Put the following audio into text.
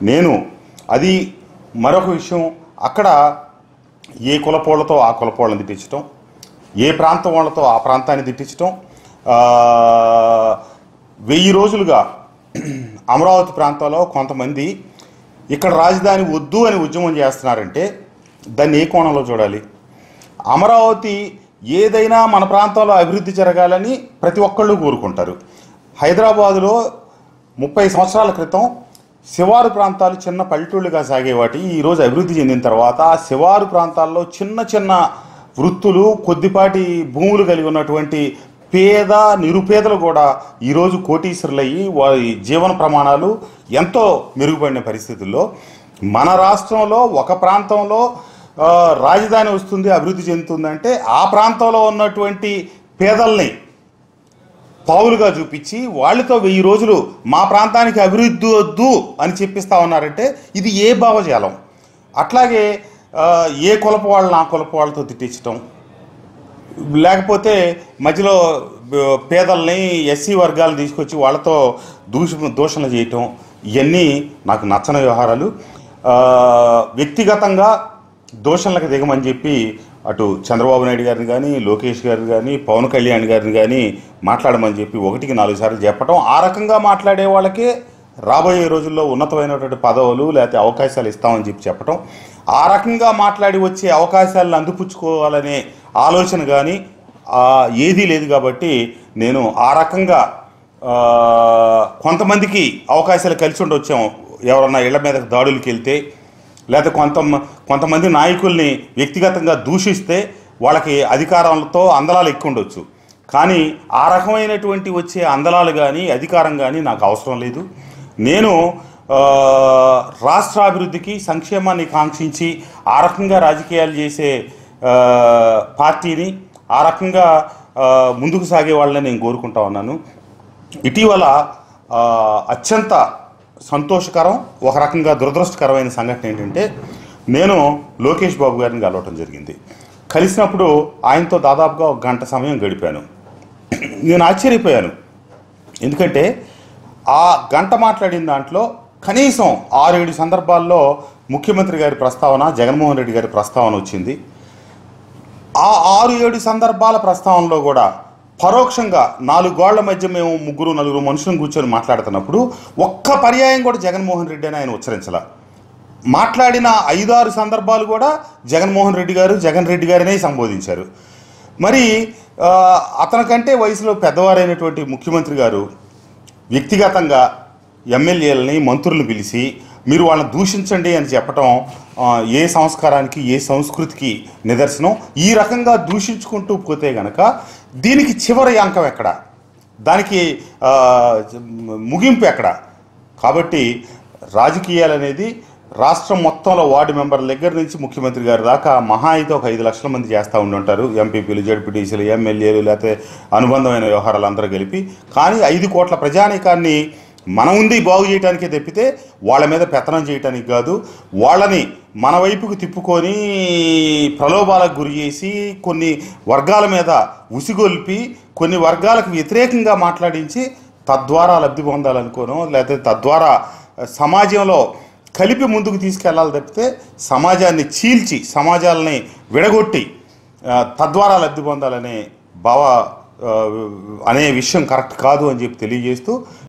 నేను అది మరొక విషయం అక్కడ ఏ కులపోళ్లతో ఆ కులపోళ్ళని తిట్టించటం ఏ ప్రాంతం వాళ్ళతో ఆ ప్రాంతాన్ని తిట్టించటం ఆ, వెయ్యి రోజులుగా అమరావతి ప్రాంతంలో కొంతమంది ఇక్కడ రాజధాని వద్దు అని ఉద్యమం చేస్తున్నారంటే దాన్ని ఏ కోణంలో చూడాలి అమరావతి ఏదైనా మన ప్రాంతంలో అభివృద్ధి జరగాలని ప్రతి ఒక్కళ్ళు కోరుకుంటారు హైదరాబాదులో ముప్పై సంవత్సరాల క్రితం శివారు ప్రాంతాలు చిన్న పల్లెటూళ్ళుగా సాగేవాటి ఈరోజు అభివృద్ధి చెందిన తర్వాత ఆ శివారు ప్రాంతాల్లో చిన్న చిన్న వృత్తులు కొద్దిపాటి భూములు కలిగి ఉన్నటువంటి పేద నిరుపేదలు కూడా ఈరోజు కోటీశ్వరులయ్యి వారి జీవన ప్రమాణాలు ఎంతో మెరుగుపడిన పరిస్థితుల్లో మన రాష్ట్రంలో ఒక ప్రాంతంలో ఆ, రాజధాని వస్తుంది అభివృద్ధి చెందుతుందంటే ఆ ప్రాంతంలో ఉన్నటువంటి పేదల్ని పావులుగా చూపించి వాళ్ళతో వెయ్యి రోజులు మా ప్రాంతానికి అభివృద్ధి వద్దు అని చెప్పిస్తా ఉన్నారంటే ఇది ఏ భావజాలం అట్లాగే ఆ, ఏ కులపు వాళ్ళని ఆ కులపు వాళ్ళతో తిట్టించటం లేకపోతే మధ్యలో బ- పేదల్ని ఎస్సీ వర్గాలను తీసుకొచ్చి వాళ్ళతో దూష దూషణ చేయటం ఇవన్నీ నాకు నచ్చని వ్యవహారాలు ఆ, వ్యక్తిగతంగా దూషణలకు దిగమని చెప్పి అటు చంద్రబాబు నాయుడు గారిని కానీ లోకేష్ గారిని కానీ పవన్ కళ్యాణ్ గారిని కానీ మాట్లాడమని చెప్పి ఒకటికి నాలుగు సార్లు చెప్పటం ఆ రకంగా మాట్లాడే వాళ్ళకే రాబోయే రోజుల్లో ఉన్నతమైనటువంటి పదవులు లేకపోతే అవకాశాలు ఇస్తామని చెప్పి చెప్పటం ఆ రకంగా మాట్లాడి వచ్చే అవకాశాలను అందిపుచ్చుకోవాలనే ఆలోచన కానీ ఏదీ లేదు కాబట్టి నేను ఆ రకంగా ఆ, కొంతమందికి అవకాశాలు కలిసి ఉండొచ్చాం ఎవరన్నా ఇళ్ల మీదకి దాడులకు వెళ్తే లేకపోతే కొంత కొంతమంది నాయకుల్ని వ్యక్తిగతంగా దూషిస్తే వాళ్ళకి అధికారంతో అందలాలు ఎక్కువ ఉండొచ్చు కానీ ఆ రకమైనటువంటి వచ్చే అందలాలు కానీ అధికారం కానీ నాకు అవసరం లేదు నేను ఆ, రాష్ట్రాభివృద్ధికి సంక్షేమాన్ని కాంక్షించి ఆ రకంగా రాజకీయాలు చేసే ఆ, పార్టీని ఆ రకంగా ఆ, ముందుకు సాగే వాళ్ళని నేను కోరుకుంటా ఉన్నాను ఇటీవల ఆ, అత్యంత సంతోషకరం ఒక రకంగా దురదృష్టకరమైన సంఘటన ఏంటంటే నేను లోకేష్ బాబు గారిని కలవటం జరిగింది కలిసినప్పుడు ఆయనతో దాదాపుగా ఒక గంట సమయం గడిపాను నేను ఆశ్చర్యపోయాను ఎందుకంటే ఆ గంట మాట్లాడిన దాంట్లో కనీసం ఆరేడు సందర్భాల్లో ముఖ్యమంత్రి గారి ప్రస్తావన జగన్మోహన్ రెడ్డి గారి ప్రస్తావన వచ్చింది ఆ ఆరు ఏడు సందర్భాల ప్రస్తావనలో కూడా పరోక్షంగా నాలుగు గోళ్ల మధ్య మేము ముగ్గురు నలుగురు మనుషులను కూర్చొని మాట్లాడుతున్నప్పుడు ఒక్క పర్యాయం కూడా జగన్మోహన్ రెడ్డి అని ఆయన ఉచ్చరించాల మాట్లాడిన ఐదారు సందర్భాలు కూడా జగన్మోహన్ రెడ్డి గారు జగన్ రెడ్డి గారినే సంబోధించారు మరి ఆ, అతనికంటే వయసులో పెద్దవారైనటువంటి ముఖ్యమంత్రి గారు వ్యక్తిగతంగా ఎమ్మెల్యేలని మంత్రులను పిలిచి మీరు వాళ్ళని దూషించండి అని చెప్పటం ఆ, ఏ సంస్కారానికి ఏ సంస్కృతికి నిదర్శనం ఈ రకంగా దూషించుకుంటూ పోతే గనక దీనికి చివరి అంకం ఎక్కడ దానికి ఆ, ముగింపు ఎక్కడ కాబట్టి రాజకీయాలు అనేది రాష్ట్రం మొత్తంలో వార్డు మెంబర్ల దగ్గర నుంచి ముఖ్యమంత్రి గారి దాకా మహా అయితే ఒక ఐదు లక్షల మంది చేస్తూ ఉండి ఉంటారు ఎంపీపీలు జడ్పీటీసీలు ఎమ్మెల్యేలు లేకపోతే అనుబంధమైన వ్యవహారాలు అందరూ కలిపి కానీ ఐదు కోట్ల ప్రజానీకాన్ని మన ఉంది బాగు చేయడానికే తప్పితే వాళ్ళ మీద పెత్తనం చేయడానికి కాదు వాళ్ళని మన వైపుకు తిప్పుకొని ప్రలోభాలకు గురి చేసి కొన్ని వర్గాల మీద ఉసిగొల్పి కొన్ని వర్గాలకు వ్యతిరేకంగా మాట్లాడించి తద్వారా లబ్ధి పొందాలనుకోను లేకపోతే తద్వారా సమాజంలో కలిపి ముందుకు తీసుకెళ్లాలి తప్పితే సమాజాన్ని చీల్చి సమాజాలని విడగొట్టి ఆ, తద్వారా లబ్ధి పొందాలనే భావ ఆ, అనే విషయం కరెక్ట్ కాదు అని చెప్పి తెలియజేస్తూ